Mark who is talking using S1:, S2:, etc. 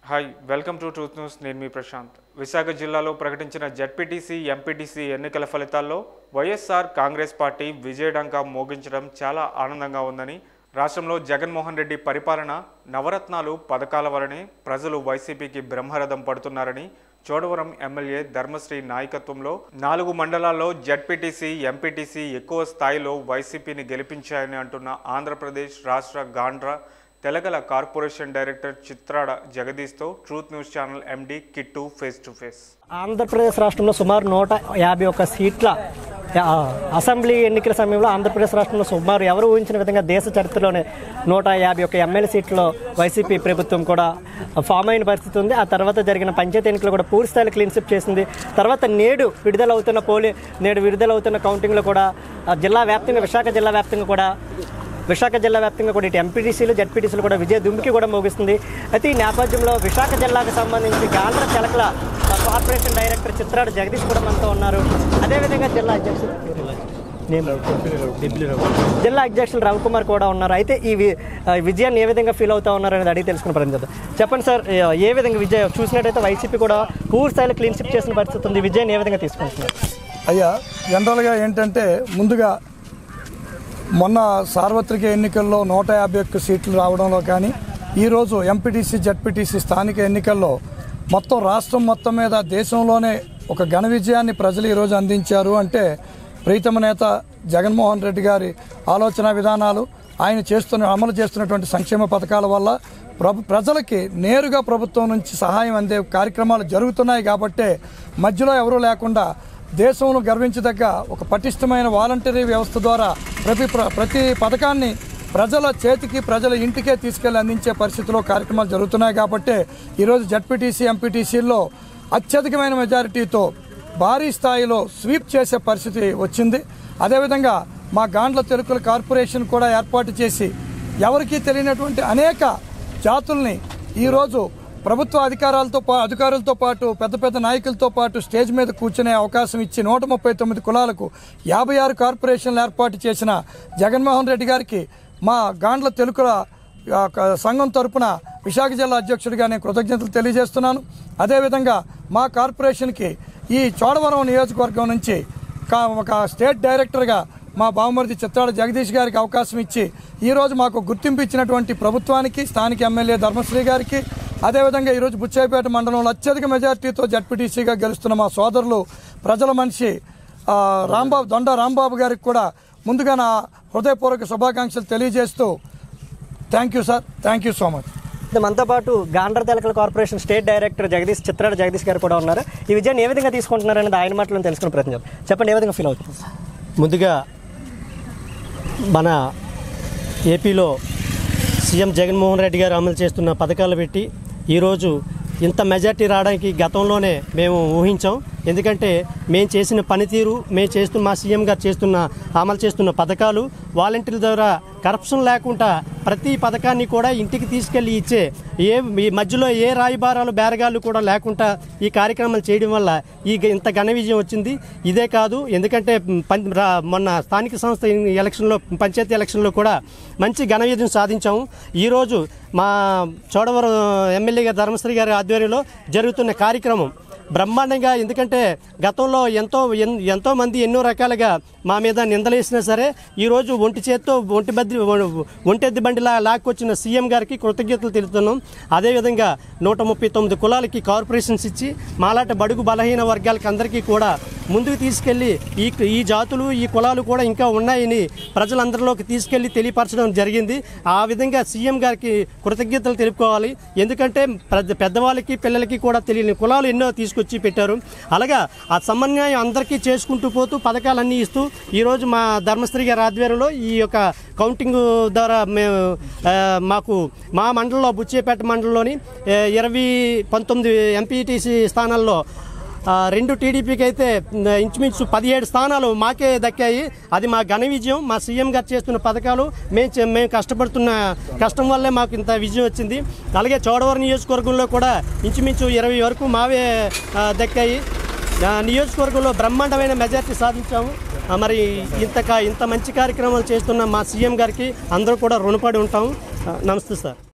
S1: Hi welcome to truth news నేను మీ ప్రశాంత్ విశాఖ జిల్లాలో ప్రకటించిన జడ్పీటీసీ ఎంపీటీసీ ఎన్నికల ఫలితాల్లో వైఎస్ఆర్ కాంగ్రెస్ పార్టీ విజయడంకా మోగించడం చాలా ఆనందంగా ఉందని రాష్ట్రంలో జగన్మోహన్ రెడ్డి పరిపాలన నవరత్నాలు పథకాల వలనే ప్రజలు వైసీపీకి బ్రహ్మరథం పడుతున్నారని చోడవరం ఎమ్మెల్యే ధర్మశ్రీ నాయకత్వంలో నాలుగు మండలాల్లో జడ్పీటీసీ ఎంపీటీసీ ఎక్కువ స్థాయిలో వైసీపీని గెలిపించాయని అంటున్న ఆంధ్రప్రదేశ్ రాష్ట్ర గాండ్ర తెలగల కార్పొరేషన్ డైరెక్టర్ చిత్రాడ జగదీష్తో truth news channel MD Kittu face to face
S2: Andhra Pradesh రాష్ట్రంలో సుమారు నూట యాభై ఒక్క సీట్ల ఆ, అసెంబ్లీ ఎన్నికల సమయంలో ఆంధ్రప్రదేశ్ రాష్ట్రంలో సుమారు ఎవరు ఊహించిన విధంగా దేశ చరిత్రలోనే నూట యాభై ఒక్క ఎమ్మెల్యే సీట్లో వైసీపీ ప్రభుత్వం కూడా ఫామ్ అయిన పరిస్థితి ఉంది ఆ తర్వాత జరిగిన పంచాయతీ ఎన్నికలు కూడా పూర్తి స్థాయిలో క్లీన్షిప్ చేసింది తర్వాత నేడు విడుదలవుతున్న పోలి నేడు విడుదలవుతున్న కౌంటింగ్లో కూడా ఆ, జిల్లా వ్యాప్తంగా విశాఖ జిల్లా వ్యాప్తంగా కూడా విశాఖ జిల్లా వ్యాప్తంగా కూడా ఇటు ఎంపీటీసీలు జడ్పీటీసీలు కూడా విజయ దుమ్కి కూడా మోగిస్తుంది అయితే ఈ నేపథ్యంలో విశాఖ జిల్లాకు సంబంధించి గాంధ్ర తెలకల కార్పొరేషన్ డైరెక్టర్ చిత్రాడు జగదీష్ కూడా మనతో ఉన్నారు అదేవిధంగా జిల్లా అధ్యక్షులు నేమ్ జిల్లా అధ్యక్షులు రవికుమార్ కూడా ఉన్నారు అయితే ఈ వి- ఆ, విజయాన్ని ఏ విధంగా ఫీల్ అవుతా ఉన్నారు అనేది అడిగి తెలుసుకున్న ప్రయత్నం చేద్దాం చెప్పండి సార్ ఏ- ఏ విధంగా విజయం చూసినట్టయితే వైసీపీ కూడా పూర్తి స్థాయిలో క్లీన్ షిప్ చేసిన పరిస్థితి ఉంది ఈ విజయాన్ని ఏ విధంగా తీసుకుంటున్నారు
S3: అయ్యా జనరల్గా ఏంటంటే ముందుగా మొన్న సార్వత్రిక ఎన్నికల్లో నూట యాభై ఒక్క సీట్లు రావడంలో కానీ ఈరోజు ఎంపీటీసీ జడ్పీటీసీ స్థానిక ఎన్నికల్లో మొత్తం రాష్ట్రం మొత్తం మీద దేశంలోనే ఒక ఘన విజయాన్ని ప్రజలు ఈరోజు అందించారు అంటే ప్రీతమ నేత జగన్మోహన్ రెడ్డి గారి ఆలోచన విధానాలు ఆయన చేస్తున్న అమలు చేస్తున్నటువంటి సంక్షేమ పథకాల వల్ల ప్రభు ప్రజలకి నేరుగా ప్రభుత్వం నుంచి సహాయం అందే కార్యక్రమాలు జరుగుతున్నాయి కాబట్టే మధ్యలో ఎవరూ లేకుండా దేశంలో గర్వించదగ్గ ఒక పటిష్టమైన వాలంటరీ వ్యవస్థ ద్వారా ప్రతి ప్ర- ప్రతి పథకాన్ని ప్రజల చేతికి ప్రజల ఇంటికే తీసుకెళ్లి అందించే పరిస్థితిలో కార్యక్రమాలు జరుగుతున్నాయి కాబట్టి ఈరోజు జడ్పీటీసీ ఎంపీటీసీల్లో అత్యధికమైన మెజారిటీతో భారీ స్థాయిలో స్వీప్ చేసే పరిస్థితి వచ్చింది అదేవిధంగా మా గాండ్ల తెలుగుల కార్పొరేషన్ కూడా ఏర్పాటు చేసి ఎవరికీ తెలియనటువంటి అనేక జాతుల్ని ఈరోజు ప్రభుత్వ అధికారాలతో పా అధికారులతో పాటు పెద్ద పెద్ద నాయకులతో పాటు స్టేజ్ మీద కూర్చునే అవకాశం ఇచ్చి నూట ముప్పై తొమ్మిది కులాలకు యాభై ఆరు కార్పొరేషన్లు ఏర్పాటు చేసిన జగన్మోహన్ రెడ్డి గారికి మా గాండ్ల తెలుగుల ఆ, క- సంఘం తరపున విశాఖ జిల్లా అధ్యక్షుడిగా నేను కృతజ్ఞతలు తెలియజేస్తున్నాను అదేవిధంగా మా కార్పొరేషన్కి ఈ చోడవరం నియోజకవర్గం నుంచి కా- ఒక స్టేట్ డైరెక్టర్గా మా బావమరిది చిత్రాల జగదీష్ గారికి అవకాశం ఇచ్చి ఈరోజు మాకు గుర్తింపు ఇచ్చినటువంటి ప్రభుత్వానికి స్థానిక ఎమ్మెల్యే ధర్మశ్రీ గారికి అదేవిధంగా ఈరోజు బుచ్చాయిపేట మండలంలో అత్యధిక మెజార్టీతో జడ్పీటీసీగా గెలుస్తున్న మా సోదరులు ప్రజల మనిషి ఆ, రాంబాబు దొండ రాంబాబు గారికి కూడా ముందుగా నా హృదయపూర్వక శుభాకాంక్షలు తెలియజేస్తూ thank you sir thank you so much
S2: మనతో పాటు Gandra Telakala corporation state director Jagadish Chitradu Jagadish garu కూడా ఉన్నారు ఈ విజయాన్ని ఏ విధంగా తీసుకుంటున్నారు అనేది ఆయన మాటలను తెలుసుకునే ప్రయత్నం చేద్దాం. చెప్పండి ఏ విధంగా ఫీల్ అవుతుంది
S4: ముందుగా మన ఏపీలో సీఎం జగన్మోహన్ రెడ్డి గారు అమలు చేస్తున్న పథకాలు పెట్టి ఈరోజు ఇంత మెజార్టీ రావడానికి గతంలోనే మేము ఊహించాం ఎందుకంటే మేము చేసిన పనితీరు మేము చేస్తున్న మా సీఎం గారు చేస్తున్న అమలు చేస్తున్న పథకాలు వాలంటీర్ల ద్వారా కరప్షన్ లేకుండా ప్రతి పథకాన్ని కూడా ఇంటికి తీసుకెళ్లి ఇచ్చే ఏ ఈ మధ్యలో ఏ రాయబారాలు బేరగాళ్ళు కూడా లేకుండా ఈ కార్యక్రమాలు చేయడం వల్ల ఈ గ- ఇంత ఘన విజయం వచ్చింది ఇదే కాదు ఎందుకంటే పం- రా- మొన్న స్థానిక సంస్థ ఎలక్షన్లో పంచాయతీ ఎలక్షన్లో కూడా మంచి ఘన విజయం సాధించాము ఈరోజు మా చోడవరం ఎమ్మెల్యే గారు ధర్మశ్రీ గారి ఆధ్వర్యంలో జరుగుతున్న కార్యక్రమం బ్రహ్మాండంగా ఎందుకంటే గతంలో ఎంతో ఎన్- ఎంతో మంది ఎన్నో రకాలుగా మా మీద నిందలేసినా సరే ఈరోజు ఒంటి చేత్తో ఒంటి బద్ది ఒంటెద్ది బండిలా లాక్కొచ్చిన సీఎం గారికి కృతజ్ఞతలు తెలుపుతున్నాం అదేవిధంగా నూట ముప్పై తొమ్మిది కులాలకి కార్పొరేషన్స్ ఇచ్చి మాలాట బడుగు బలహీన వర్గాలకి అందరికీ కూడా ముందుకు తీసుకెళ్లి ఈ ఈ జాతులు ఈ కులాలు కూడా ఇంకా ఉన్నాయని ప్రజలందరిలోకి తీసుకెళ్లి తెలియపరచడం జరిగింది ఆ విధంగా సీఎం గారికి కృతజ్ఞతలు తెలుపుకోవాలి ఎందుకంటే పెద్ద పెద్దవాళ్ళకి పిల్లలకి కూడా తెలియని కులాలు ఎన్నో తీసుకొచ్చి పెట్టారు అలాగా ఆ సమన్వయం అందరికీ చేసుకుంటూ పోతూ పథకాలన్నీ ఇస్తూ ఈరోజు మా ధర్మశ్రీ గారి ఆధ్వర్యంలో ఈ యొక్క కౌంటింగ్ ద్వారా మేము ఆ, మాకు మా మండలంలో బుచ్చేపేట మండలంలోని ఆ, ఇరవై పంతొమ్మిది ఎంపీటీసీ స్థానాల్లో ఆ, రెండు టీడీపీకి అయితే ఆ, ఇంచుమించు పదిహేడు స్థానాలు మాకే దక్కాయి అది మా ఘన విజయం మా సీఎం గారు చేస్తున్న పథకాలు మేము చే- మేము కష్టపడుతున్న కష్టం వల్లే మాకు ఇంత విజయం వచ్చింది అలాగే చోడవరం నియోజకవర్గంలో కూడా ఇంచుమించు ఇరవై వరకు మావే ఆ, దక్కాయి ఆ, నియోజకవర్గంలో బ్రహ్మాండమైన మెజార్టీ సాధించాము ఆ, మరి ఇంత కా- ఇంత మంచి కార్యక్రమాలు చేస్తున్న మా సీఎం గారికి అందరూ కూడా రుణపడి ఉంటాము ఆ, నమస్తే సార్